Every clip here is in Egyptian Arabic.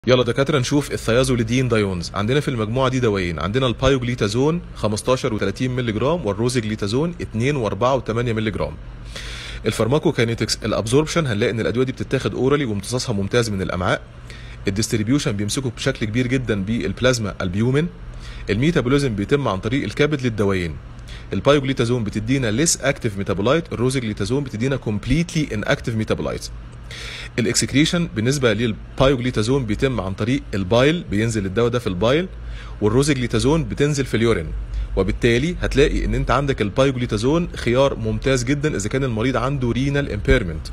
يلا دكاتره نشوف الثيازوليدين دايونز عندنا في المجموعه دي دوايين عندنا البايوجليتازون 15 و30 مللي جرام والروزيجليتازون 2 و4 و8 مللي جرام الفارماكوكاينيتكس الابزوربشن هنلاقي ان الادويه دي بتتاخد اورالي وامتصاصها ممتاز من الامعاء الديستريبيوشن بيمسكوا بشكل كبير جدا بالبلازما البيومن الميتابوليزم بيتم عن طريق الكبد للدوايين البايوجليتازون بتدينا ليس اكتيف ميتابولايت الروزيجليتازون بتدينا كومبليتلي ان اكتيف ميتابولايت الاكسكريشن بالنسبه للبايوجليتازون بيتم عن طريق البايل بينزل الدواء ده في البايل والروزيجليتازون بتنزل في اليورين وبالتالي هتلاقي ان انت عندك البايوجليتازون خيار ممتاز جدا اذا كان المريض عنده رينال امبيرمنت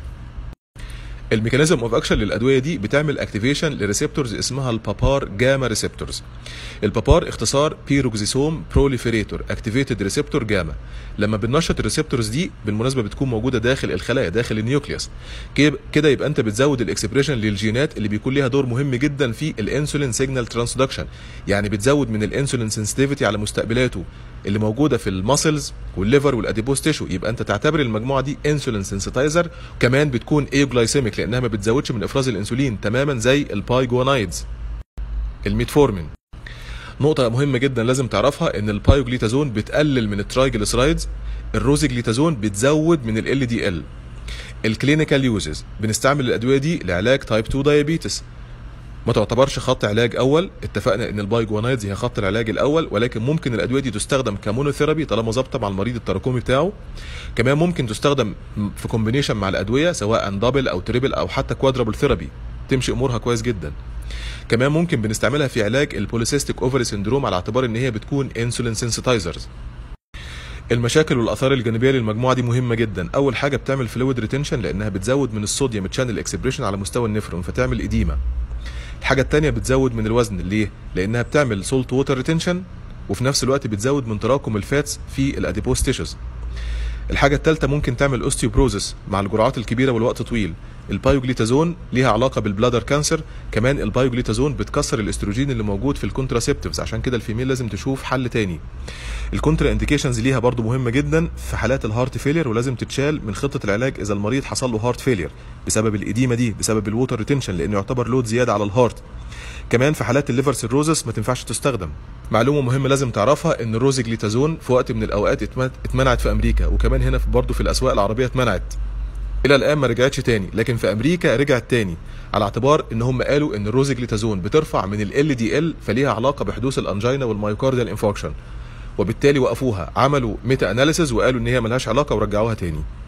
الميكانيزم اوف اكشن للادويه دي بتعمل اكتيفيشن لريسبتورز اسمها البابار جاما ريسبتورز البابار اختصار بيروكسيسوم بروليفيريتور اكتيفيتد ريسبتور جاما لما بننشط الريسبتورز دي بالمناسبه بتكون موجوده داخل الخلايا داخل النيوكليوس كده يبقى انت بتزود الاكسبريشن للجينات اللي بيكون ليها دور مهم جدا في الانسولين سيجنال ترانسدكشن يعني بتزود من الانسولين سنسيتيفيتي على مستقبلاته اللي موجوده في الماسلز والليفر والاديبوس تيشو يبقى انت تعتبر المجموعه دي انسولين سنسيتايزر كمان بتكون ايوجلايسيميك لانها ما بتزودش من افراز الانسولين تماما زي البايجوانايدز الميتفورمين نقطة مهمة جدا لازم تعرفها ان البايوجليتازون بتقلل من الترايجليسرايدز الروزيجليتازون بتزود من ال دي ال الكلينيكال يوزز بنستعمل الادوية دي لعلاج تايب 2 دايابيتس ما تعتبرش خط علاج اول اتفقنا ان البايجوانايدز هي خط العلاج الاول ولكن ممكن الادويه دي تستخدم كمونوثيرابي طالما ظابطه مع المريض التراكمي بتاعه كمان ممكن تستخدم في كومبينيشن مع الادويه سواء دبل او تريبل او حتى كوادرابل ثيرابي تمشي امورها كويس جدا كمان ممكن بنستعملها في علاج البوليسيستيك اوفري سندروم على اعتبار ان هي بتكون انسولين سنسيتايزرز المشاكل والاثار الجانبيه للمجموعه دي مهمه جدا اول حاجه بتعمل فلويد ريتنشن لانها بتزود من الصوديوم تشانل اكسبريشن على مستوى النفرون فتعمل اديمه الحاجه الثانيه بتزود من الوزن ليه لانها بتعمل سولت ووتر ريتنشن وفي نفس الوقت بتزود من تراكم الفاتس في الاديبوس تيشوز الحاجة الثالثة ممكن تعمل اوستيوبروزس مع الجرعات الكبيرة والوقت طويل البايوجليتازون ليها علاقة بالبلادر كانسر كمان البايوجليتازون بتكسر الاستروجين اللي موجود في الكونتراسيبتيفز عشان كده الفيميل لازم تشوف حل تاني الكونترا انديكيشنز ليها برضو مهمة جدا في حالات الهارت فيلير ولازم تتشال من خطة العلاج اذا المريض حصل له هارت فيلير بسبب الاديمة دي بسبب الووتر ريتنشن لانه يعتبر لود زيادة على الهارت كمان في حالات الليفر سيروزس ما تنفعش تستخدم معلومه مهمه لازم تعرفها ان الروزيجليتازون في وقت من الاوقات اتمنعت في امريكا وكمان هنا برضه في الاسواق العربيه اتمنعت الى الان ما رجعتش تاني لكن في امريكا رجعت تاني على اعتبار ان هم قالوا ان الروزيجليتازون بترفع من ال دي ال فليها علاقه بحدوث الانجينا والمايوكارديال انفاركشن وبالتالي وقفوها عملوا ميتا اناليسز وقالوا ان هي ملهاش علاقه ورجعوها تاني